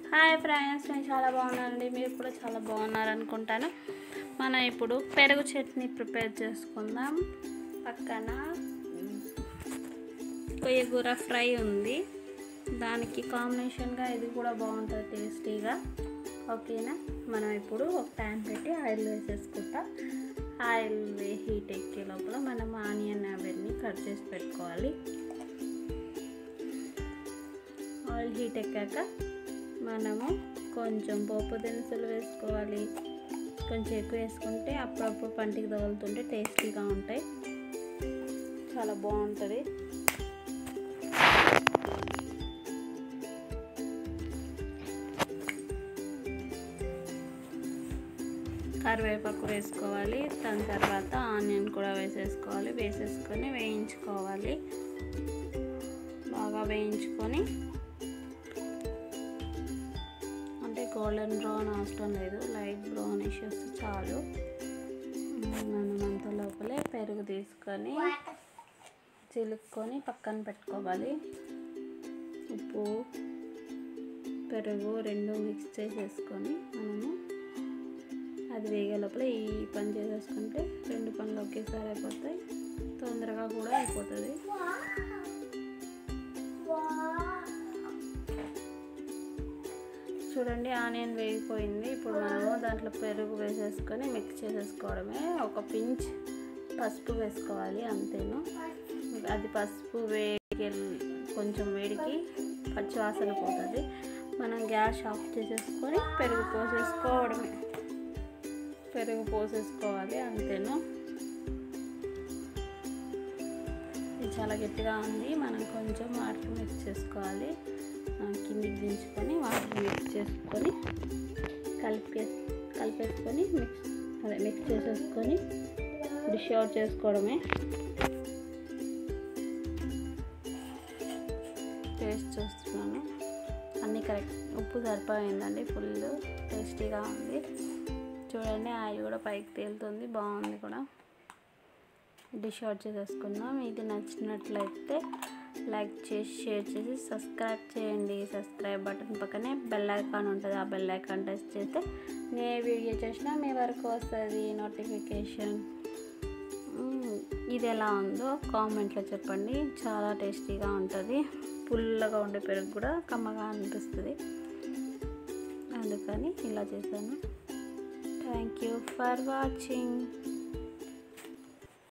hi friends నేను చాలా బాగున్నానండి మీరు కూడా చాలా బాగున్నారు అనుకుంటాను మనం ఇప్పుడు పెరుగు చట్నీ ప్రిపేర్ చేసుకుందాం పక్కన కొయ్యగూర ఫ్రై ఉంది దానికి కాంబినేషన్గా ఇది కూడా బాగుంటుంది టేస్టీగా ఓకేనా మనం ఇప్పుడు ఒక ప్యాన్ పెట్టి ఆయిల్ వేసేసుకుంటా ఆయిల్ హీట్ ఎక్కే లోపల మనం ఆనియన్ అవన్నీ కట్ చేసి పెట్టుకోవాలి ఆయిల్ హీట్ ఎక్కాక మనము కొంచెం పోపు దినుసులు వేసుకోవాలి కొంచెం ఎక్కువ వేసుకుంటే అప్పుడప్పుడు పంటికి తగులుతుంటే టేస్టీగా ఉంటాయి చాలా బాగుంటుంది కరివేపాకు వేసుకోవాలి దాని తర్వాత ఆనియన్ కూడా వేసేసుకోవాలి వేసేసుకొని వేయించుకోవాలి బాగా వేయించుకొని అంటే గోల్డెన్ బ్రౌన్ అవసరం లేదు లైట్ బ్రౌన్ ఇష్యూస్ చాలు మనం అంత లోపలే పెరుగు తీసుకొని చిలుక్కొని పక్కన పెట్టుకోవాలి ఉప్పు పెరుగు రెండు మిక్స్ చేసేసుకొని మనము అది వేగే లోపల ఈ పని చేసేసుకుంటే రెండు పనులు ఒకేసారి అయిపోతాయి తొందరగా కూడా అయిపోతుంది చూడండి ఆనియన్ వేగిపోయింది ఇప్పుడు మనము దాంట్లో పెరుగు వేసేసుకొని మిక్స్ చేసేసుకోవడమే ఒక పించ్ పసుపు వేసుకోవాలి అంతేను అది పసుపు వేడి కొంచెం వేడికి పచ్చివాసన పోతుంది మనం గ్యాస్ ఆఫ్ చేసేసుకొని పెరుగు పోసేసుకోవడమే పెరుగు పోసేసుకోవాలి అంతేను ఇది చాలా గట్టిగా ఉంది మనం కొంచెం వాటర్ మిక్స్ చేసుకోవాలి కిందికి దించుకొని వాటర్ మిక్స్ చేసుకొని కలిపే కలిపేసుకొని మిక్స్ అదే మిక్స్ చేసేసుకొని డిష్ అవుట్ చేసుకోవడమే టేస్ట్ చూస్తున్నాను అన్నీ కరెక్ట్ ఉప్పు సరిపోయిందండి ఫుల్ టేస్టీగా ఉంది చూడండి ఆయిల్ కూడా పైకి తేలుతుంది బాగుంది కూడా డిష్ అవుట్ చేసేసుకుందాం ఇది నచ్చినట్లయితే లైక్ చేసి షేర్ చేసి సబ్స్క్రైబ్ చేయండి సబ్స్క్రైబ్ బటన్ పక్కనే బెల్ ఐకాన్ ఉంటుంది ఆ బెల్ ఐకాన్ టచ్ చేస్తే నేను ఏ వీడియో చేసినా మీ వరకు వస్తుంది నోటిఫికేషన్ ఇది ఎలా ఉందో కామెంట్లో చెప్పండి చాలా టేస్టీగా ఉంటుంది పుల్లగా ఉండే పెరుగు కూడా కమ్మగా అనిపిస్తుంది అందుకని ఇలా చేశాను థ్యాంక్ యూ ఫర్ వాచింగ్